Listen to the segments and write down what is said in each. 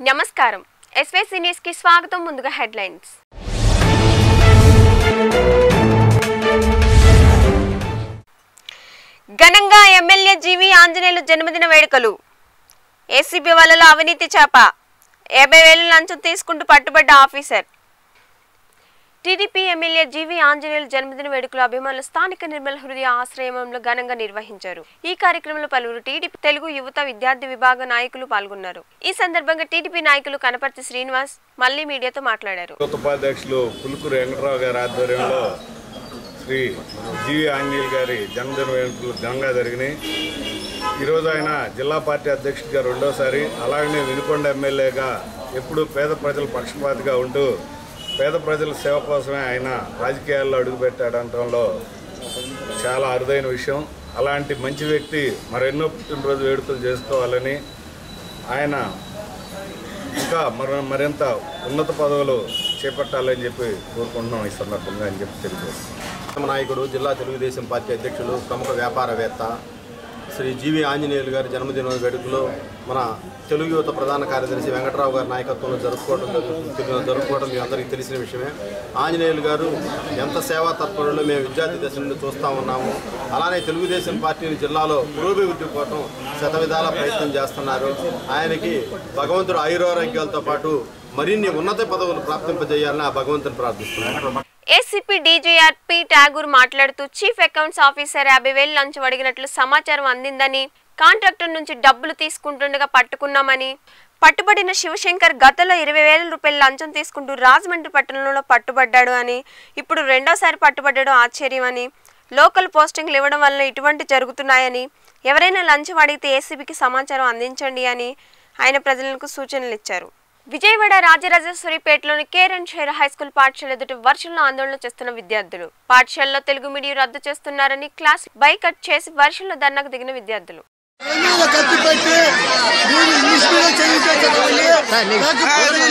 నమస్కారం SYC news కి స్వాగతం ముందుగా హెడ్లైన్స్ ఘనంగా ఎమ్మెల్యే జీవి ఆంజనేయులు జన్మదిన వేడుకలు ఏసీబీ వలలో అవినీతి చేప యాభై వేలు లంచం తీసుకుంటూ పట్టుబడ్డ officer TDP MLA GV Anjaneyulu జన్మదిన వేడుకలు అభిమానులు స్థానిక నిర్మల హృదయ ఆశ్రయంలో ఘనంగా నిర్వహించారు ఈ కార్యక్రమంలో పలువురు టీడీపీ తెలుగు యువత విద్యార్థి విభాగ నాయకులు పాల్గొన్నారు ఈ సందర్భంగా టీడీపీ నాయకులు కనపర్తి శ్రీనివాస్ మళ్ళీ మీడియాతో మాట్లాడారు యువత ఉపాధ్యక్షులు పులుకూరు వెంకటరావు గారి ఆధ్వర్యంలో శ్రీ జీవి ఆంజనేయులు గారి జన్మదిన వేడుకలు ఘనంగా జరిగినాయి ఈరోజు ఆయన జిల్లా పార్టీ అధ్యక్షుడిగా రెండోసారి అలాగనే వినుకొండ ఎమ్మెల్యేగా ఎప్పుడూ పేద ప్రజల పక్షపాతిగా ఉంటూ పేద ప్రజల సేవ కోసమే ఆయన రాజకీయాల్లో అడుగుపెట్టాడంటంలో చాలా అరుదైన విషయం అలాంటి మంచి వ్యక్తి మరెన్నో పుట్టినరోజు వేడుకలు చేసుకోవాలని ఆయన ఇంకా మరి మరింత ఉన్నత పదవులు చేపట్టాలని చెప్పి కోరుకుంటున్నాం ఈ సందర్భంగా అని చెప్పి తెలియజేస్తున్నాం నాయకుడు జిల్లా తెలుగుదేశం పార్టీ అధ్యక్షులు ప్రముఖ వ్యాపారవేత్త శ్రీ జీవి ఆంజనేయులు గారి జన్మదిన వేడుకలో మన తెలుగు యువత ప్రధాన కార్యదర్శి వెంకటరావు గారి నాయకత్వంలో జరుపుకోవడం జరుగు- జరుపుకోవడం మీ అందరికీ తెలిసిన విషయమే ఆంజనేయులు గారు ఎంత సేవా తత్పరులో మేము విద్యార్థి దశ నుండి చూస్తూ ఉన్నాము అలానే తెలుగుదేశం పార్టీని జిల్లాలో పురోభివృద్ధి కోసం శతవిధాల ప్రయత్నం చేస్తున్నారు ఆయనకి భగవంతుడు ఆయురారోగ్యాలతో పాటు మరిన్ని ఉన్నత పదవులు ప్రాప్తింపజేయాలని ఆ భగవంతుని ప్రార్థిస్తున్నాను ఏసీపీ డీజీఆర్ పి ఠాగూర్ మాట్లాడుతూ చీఫ్ అకౌంట్స్ ఆఫీసర్ యాభై వేలు లంచం అడిగినట్లు సమాచారం అందిందని కాంట్రాక్టర్ నుంచి డబ్బులు తీసుకుంటుండగా పట్టుకున్నామని పట్టుబడిన శివశంకర్ గతంలో ఇరవై వేల రూపాయల లంచం తీసుకుంటూ రాజమండ్రి పట్టణంలో పట్టుబడ్డాడు అని ఇప్పుడు రెండోసారి పట్టుబడ్డాడు ఆశ్చర్యం అని లోకల్ పోస్టింగ్లు ఇవ్వడం వల్ల ఇటువంటి జరుగుతున్నాయని ఎవరైనా లంచం అడిగితే ఏసీబీకి సమాచారం అందించండి అని ఆయన ప్రజలకు సూచనలు ఇచ్చారు విజయవాడ రాజరాజేశ్వరిపేటలోని care and share high school పాఠశాల ఎదుటి వర్షంలో ఆందోళన చేస్తున్న విద్యార్థులు పాఠశాలలో తెలుగు మీడియం రద్దు చేస్తున్నారని క్లాస్ బైకట్ చేసి వర్షంలో ధర్నాకు దిగిన విద్యార్థులు మీద కత్తి పెట్టి మీరు ఇంగ్లీష్ మీద చదివితే చదవండి నాకు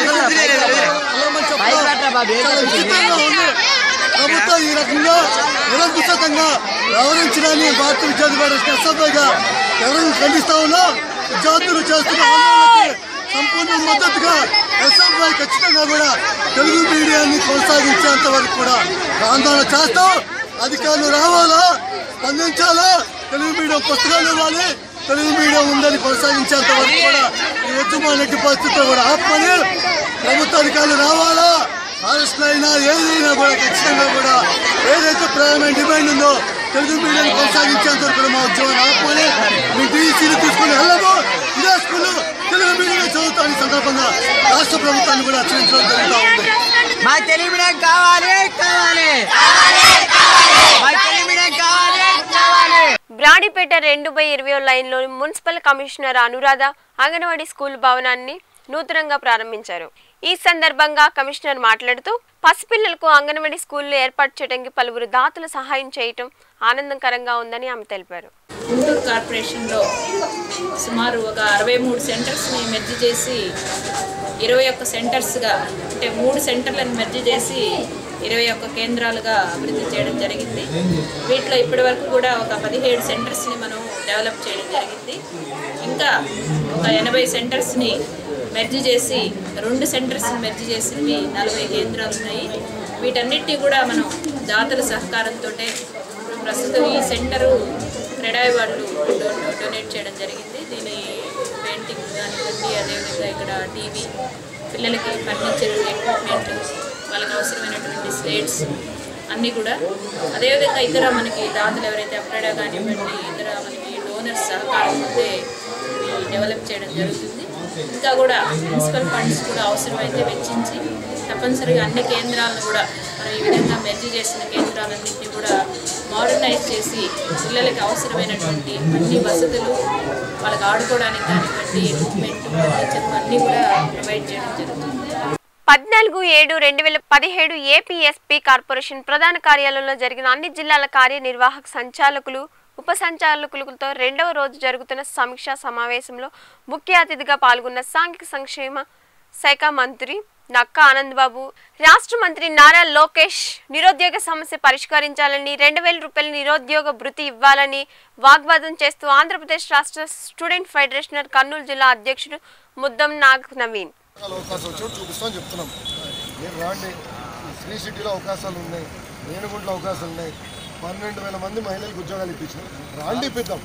వెళ్ళమని చెప్పడం చాలా విచిత్రంగా ఉంది ప్రభుత్వం ఈ రకంగా నిరంకుశంగా వ్యవహరించడాన్ని భారత విద్యార్థి పరిషత్ ఎస్ఎఫ్ఐగా ఎవరైనా ఖండిస్తా ఉన్నా విద్యార్థులు చేస్తున్న ఆందోళనకి సంపూర్ణ మద్దతుగా ఎస్ఎఫ్ఐ ఖచ్చితంగా కూడా తెలుగు మీడియాన్ని కొనసాగించేంత వరకు కూడా ఆందోళన చేస్తాం అధికారులు రావాలా స్పందించాలా తెలుగు మీడియం పుస్తకాలు ఇవ్వాలి తెలుగు మీడియం ఉందని కొనసాగించేంత వరకు కూడా ఈ ఉద్యమానికి పరిస్థితుల్లో కూడా ఆపమని ప్రభుత్వ అధికారులు రావాలా అరెస్టులు అయినా ఏదైనా కూడా ఖచ్చితంగా కూడా ఏదైతే ప్రధానమైన డిమాండ్ ఉందో తెలుగు మీడియం కొనసాగించేంత వరకు కూడా మా ఉద్యమాన్ని ఆపమని మీ టీసీలు తీసుకుని వెళ్ళము ఇదే స్కూల్ తెలుగు మీడియం చదువుతాను ఈ సందర్భంగా రాష్ట్ర ప్రభుత్వాన్ని కూడా హెచ్చరించడం జరుగుతూ ఉంది మా తెలుగు మీడియం కావాలి కావాలి మా తెలుగు మీడియం కావాలి కావాలి బ్రాడీపేట రెండు బై ఇరవై లైన్లో municipal commissioner Anuradha anganwadi school భవనాన్ని నూతనంగా ప్రారంభించారు ఈ సందర్భంగా కమిషనర్ మాట్లాడుతూ పసిపిల్లలకు అంగన్వాడీ స్కూళ్లు ఏర్పాటు చేయడానికి పలువురు దాతలు సహాయం చేయటం ఆనందకరంగా ఉందని ఆమె తెలిపారు గుంటూరు కార్పొరేషన్లో సుమారు ఒక అరవై మూడు సెంటర్స్ని మెర్జి చేసి ఇరవై ఒక్క సెంటర్స్గా అంటే మూడు సెంటర్లను మెర్జి చేసి ఇరవై ఒక్క కేంద్రాలుగా అభివృద్ధి చేయడం జరిగింది వీటిలో ఇప్పటివరకు కూడా ఒక పదిహేడు సెంటర్స్ని మనం డెవలప్ చేయడం జరిగింది ఇంకా ఒక ఎనభై సెంటర్స్ని మెర్జి చేసి రెండు సెంటర్స్ని మెర్జి చేసినవి నలభై కేంద్రాలు ఉన్నాయి వీటన్నిటిని కూడా మనం దాతల సహకారంతో ప్రస్తుతం ఈ సెంటరు క్రెడాయ్ వాళ్ళు డొ- డొనేట్ చేయడం జరిగింది దీని పెయింటింగ్ కానివ్వండి అదేవిధంగా ఇక్కడ టీవీ పిల్లలకి ఫర్నిచర్ ఎక్విప్మెంట్ వాళ్ళకి అవసరమైనటువంటి స్లేట్స్ అన్నీ కూడా అదేవిధంగా ఇతర మనకి దాతలు ఎవరైతే అప్రైడా కానివ్వండి ఇతర మనకి డోనర్స్ సహకారం ఉంటే ఇవి డెవలప్ చేయడం జరుగుతుంది ఇంకా కూడా మున్సిపల్ ఫండ్స్ కూడా అవసరమైతే వెచ్చించి తప్పనిసరిగా అన్ని కేంద్రాలను కూడా మనం ఈ విధంగా మెర్జీ చేసిన కేంద్రాలన్నింటినీ కూడా మోడర్నైజ్ చేసి పిల్లలకి అవసరమైనటువంటి అన్ని వసతులు వాళ్ళకి ఆడుకోవడానికి కానివ్వండి ఎక్విప్మెంట్ ఫర్నిచర్ అన్నీ కూడా ప్రొవైడ్ చేయడం జరుగుతుంది పద్నాలుగు ఏడు రెండు వేల పదిహేడు ఏపీఎస్పీ కార్పొరేషన్ ప్రధాన కార్యాలయంలో జరిగిన అన్ని జిల్లాల కార్యనిర్వాహక సంచాలకులు ఉప సంచాలకులతో రెండవ రోజు జరుగుతున్న సమీక్షా సమావేశంలో ముఖ్య అతిథిగా పాల్గొన్న సాంఘిక సంక్షేమ శాఖ మంత్రి నక్క ఆనందబాబు రాష్ట్ర మంత్రి నారా లోకేష్ నిరుద్యోగ సమస్య పరిష్కరించాలని రెండు వేల రూపాయల నిరుద్యోగ భృతి ఇవ్వాలని వాగ్వాదం చేస్తూ ఆంధ్రప్రదేశ్ రాష్ట్ర స్టూడెంట్ ఫెడరేషన్ కర్నూలు జిల్లా అధ్యక్షుడు ముద్దం నాగ్ నవీన్ అవకాశం వచ్చి చూపిస్తామని చెప్తున్నాం మీరు రాండి శ్రీ సిటీలో అవకాశాలు ఉన్నాయి రేణుగుంట్లో అవకాశాలు ఉన్నాయి పన్నెండు వేల మంది మహిళలకు ఉద్యోగాలు ఇప్పించాం రాండి ఇప్పిద్దాం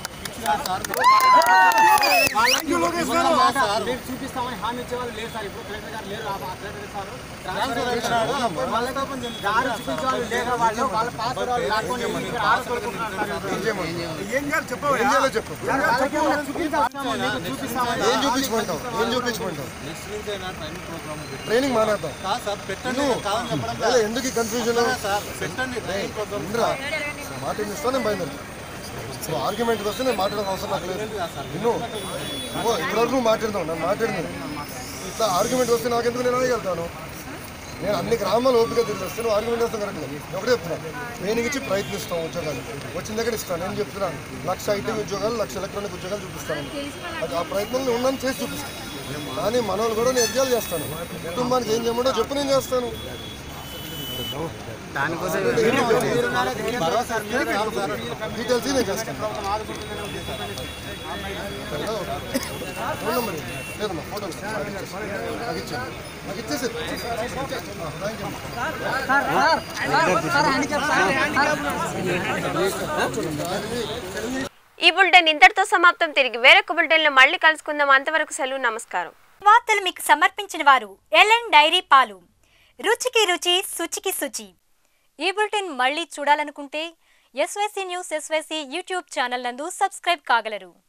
చూపిస్తామని హామీ ఇచ్చేవాళ్ళు లేరు సార్ ఇప్పుడు కలెక్టర్ గారు లేరు ఆ కలెక్టర్ సార్ ట్రాన్స్ఫర్ చేసినారు వాళ్ళతో దారి చూపించేవాళ్ళు లేరు వాళ్ళు వాళ్ళ పాస్వర్డ్ వాళ్ళు లాక్కొని ఇక్కడ ఆడుకోనుకుంటున్నారు ఏం చేయాలో చెప్పు చూపిస్తామని ఏం చూపించమంటావు ఏం చూపించమంటావు ట్రైనింగ్ మానేద్దాం నువ్వు ఏ, ఎందుకు కన్ఫ్యూజన్ ఇంద్రా మాట ఇస్తా నేను బయలుదేరుతా నువ్వు ఆర్గ్యుమెంట్కి వస్తే నేను మాట్లాడడం అవసరం నాకు లేదు విను ఓ ఇప్పటివరకు నువ్వు మాట్లాడదావు నన్ను మాట్లాడింది ఇట్లా ఆర్గ్యుమెంట్ వస్తే నాకెందుకు నేను అడగలుగుతాను నేను అన్ని గ్రామాలు ఓపిక తిరిగిస్తే నువ్వు ఆర్గ్యుమెంట్ చేస్తాను కరెక్ట్ లేదు ఒకటే చెప్తున్నా ట్రైనింగ్ ఇచ్చి ప్రయత్నిస్తాం ఉద్యోగాలు వచ్చిన దగ్గర ఇస్తాను నేను చెప్తున్నాను లక్ష ఐటీ ఉద్యోగాలు లక్ష ఎలక్ట్రానిక్ ఉద్యోగాలు చూపిస్తాను అది ఆ ప్రయత్నంలో ఉన్నాను చేసి చూపిస్తాను కానీ మనోళ్ళు కూడా నేను ఎగ్జాలు చేస్తాను కుటుంబానికి ఏం చేయమంటో చెప్పు నేను చేస్తాను డీటెయిల్స్ నేను చేస్తాను ఫోన్ నెంబర్ ఏంటి? లేదమ్మా ఫోటో నాకు ఇచ్చాను నాకు ఇచ్చేసి థ్యాంక్ యూ ఈ బులెటిన్ ఇంతటితో సమాప్తం తిరిగి వేరొక బులెటిన్లో మళ్ళీ కలుసుకుందాం అంతవరకు సెలవు నమస్కారం వార్తలు మీకు సమర్పించిన వారు ఎల్ఎన్ డైరీ పాలు రుచికి రుచి శుచికి శుచి ఈ బులెటిన్ మళ్ళీ చూడాలనుకుంటే SYC news SYC YouTube channel నందు సబ్స్క్రైబ్ కాగలరు